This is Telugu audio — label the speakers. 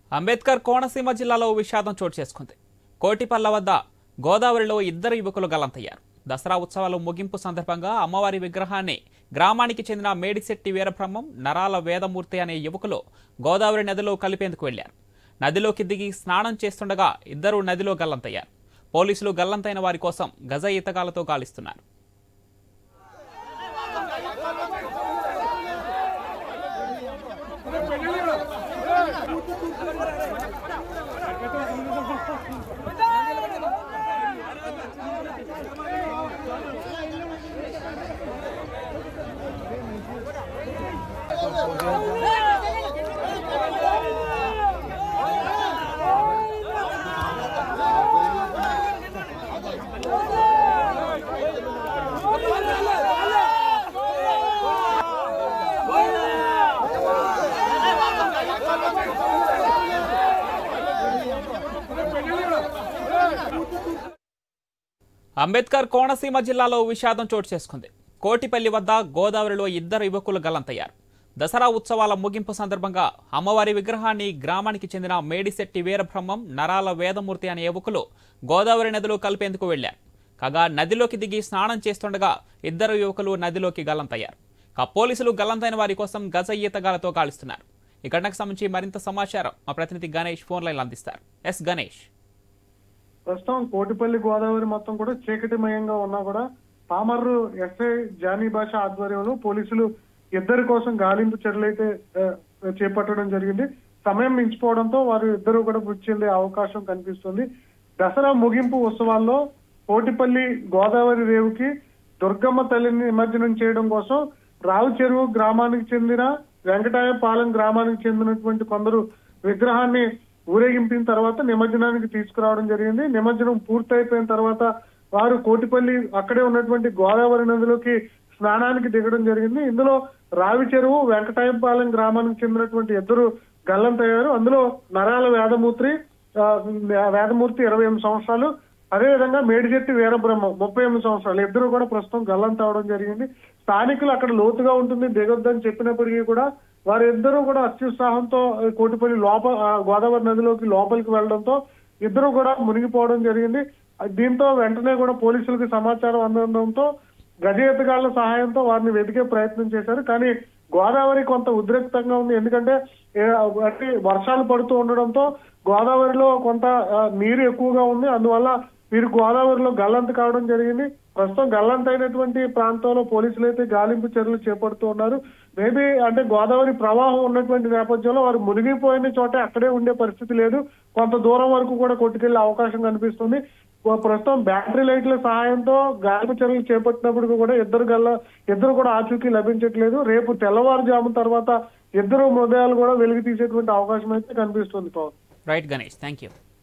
Speaker 1: అంబేద్కర్ కోనసీమ జిల్లాలో విషాదం చోటు చేసుకుంది కోటిపల్ల వద్ద గోదావరిలో ఇద్దరు యువకులు గల్లంతయ్యారు దసరా ఉత్సవాల ముగింపు సందర్భంగా అమ్మవారి విగ్రహాన్ని గ్రామానికి చెందిన మేడిశెట్టి వీరబ్రహ్మం నరాల వేదమూర్తి అనే యువకులు గోదావరి నదిలో కలిపేందుకు వెళ్లారు నదిలోకి దిగి స్నానం చేస్తుండగా ఇద్దరు నదిలో గల్లంతయ్యారు పోలీసులు గల్లంతైన వారి కోసం గజ ఈతగాలతో గాలిస్తున్నారు అంబేద్కర్ కోనసీమ జిల్లాలో విషాదం చోటు చేసుకుంది కోటిపల్లి వద్ద గోదావరిలో ఇద్దరు యువకులు గల్లంతయ్యారు దసరా ఉత్సవాల ముగింపు సందర్భంగా అమ్మవారి విగ్రహాన్ని గ్రామానికి చెందిన మేడిశెట్టి వీరబ్రహ్మం నరాల వేదమూర్తి అనే యువకులు గోదావరి నదిలో కలిపేందుకు వెళ్లారు కాగా నదిలోకి దిగి స్నానం చేస్తుండగా ఇద్దరు యువకులు నదిలోకి గల్లంతయ్యారు కా పోలీసులు గల్లంతైన వారి కోసం గజ ఈతగాలతో గాలిస్తున్నారు ఈ ఘటనకు సంబంధించి మరింత సమాచారం మా ప్రతినిధి గణేష్ ఫోన్ లైన్లో అందిస్తారు ఎస్ గణేష్
Speaker 2: ప్రస్తుతం కోటిపల్లి గోదావరి మొత్తం కూడా చీకటిమయంగా ఉన్నా కూడా పామర్రు ఎస్ఐ జానీ భాష ఆధ్వర్యంలో పోలీసులు ఇద్దరి కోసం గాలింపు చర్యలు అయితే ఆ, చేపట్టడం జరిగింది సమయం మించిపోవడంతో వారు ఇద్దరు కూడా మృతి చెందే అవకాశం కనిపిస్తుంది దసరా ముగింపు ఉత్సవాల్లో కోటిపల్లి గోదావరి రేవుకి దుర్గమ్మ తల్లిని నిమజ్జనం చేయడం కోసం రావు చెరువు గ్రామానికి చెందిన వెంకటాయపాలెం గ్రామానికి చెందినటువంటి కొందరు విగ్రహాన్ని ఊరేగింపిన తర్వాత నిమజ్జనానికి తీసుకురావడం జరిగింది నిమజ్జనం పూర్తయిపోయిన తర్వాత వారు కోటిపల్లి అక్కడే ఉన్నటువంటి గోదావరి నదిలోకి స్నానానికి దిగడం జరిగింది ఇందులో రావి చెరువు వెంకటాయపాలెం గ్రామానికి చెందినటువంటి ఇద్దరు గల్లంతయ్యారు అందులో నరాల వేదమూర్తి ఆ, వేదమూర్తి ఇరవై ఎనిమిది సంవత్సరాలు అదేవిధంగా మేడిచెట్టి వీరబ్రహ్మం ముప్పై ఎనిమిది సంవత్సరాలు ఇద్దరు కూడా ప్రస్తుతం గల్లంత అవడం జరిగింది స్థానికులు అక్కడ లోతుగా ఉంటుంది దిగొద్దని చెప్పినప్పటికీ కూడా వారిద్దరూ కూడా అత్యుత్సాహంతో ఈ కోటిపల్లి లోప ఆ, గోదావరి నదిలోకి లోపలికి వెళ్ళడంతో ఇద్దరు కూడా మునిగిపోవడం జరిగింది ఆ, దీంతో వెంటనే కూడా పోలీసులకు సమాచారం అందడంతో గజ ఎత్తుగాళ్ల సహాయంతో వారిని వెతికే ప్రయత్నం చేశారు కానీ గోదావరి కొంత ఉద్రిక్తంగా ఉంది ఎందుకంటే ఏ, అంటే వర్షాలు పడుతూ ఉండడంతో గోదావరిలో కొంత ఆ, నీరు ఎక్కువగా ఉంది అందువల్ల వీరు గోదావరిలో గల్లంత కావడం జరిగింది ప్రస్తుతం గల్లంత అయినటువంటి ప్రాంతంలో పోలీసులు అయితే గాలింపు చర్యలు చేపడుతూ ఉన్నారు మేబీ అంటే గోదావరి ప్రవాహం ఉన్నటువంటి నేపథ్యంలో వారు మునిగిపోయిన చోట అక్కడే ఉండే పరిస్థితి లేదు కొంత దూరం వరకు కూడా కొట్టుకెళ్లే అవకాశం కనిపిస్తుంది ఓ ప్రస్తుతం బ్యాటరీ లైట్ల సహాయంతో గాలింపు చర్యలు చేపట్టినప్పుడు కూడా ఇద్దరు గల్ల ఇద్దరు కూడా ఆచూకీ లభించట్లేదు రేపు తెల్లవారుజాము తర్వాత ఇద్దరు మృతదేహాలు కూడా వెలికి తీసేటువంటి అవకాశం అయితే కనిపిస్తుంది Pavan
Speaker 1: right Ganesh thank you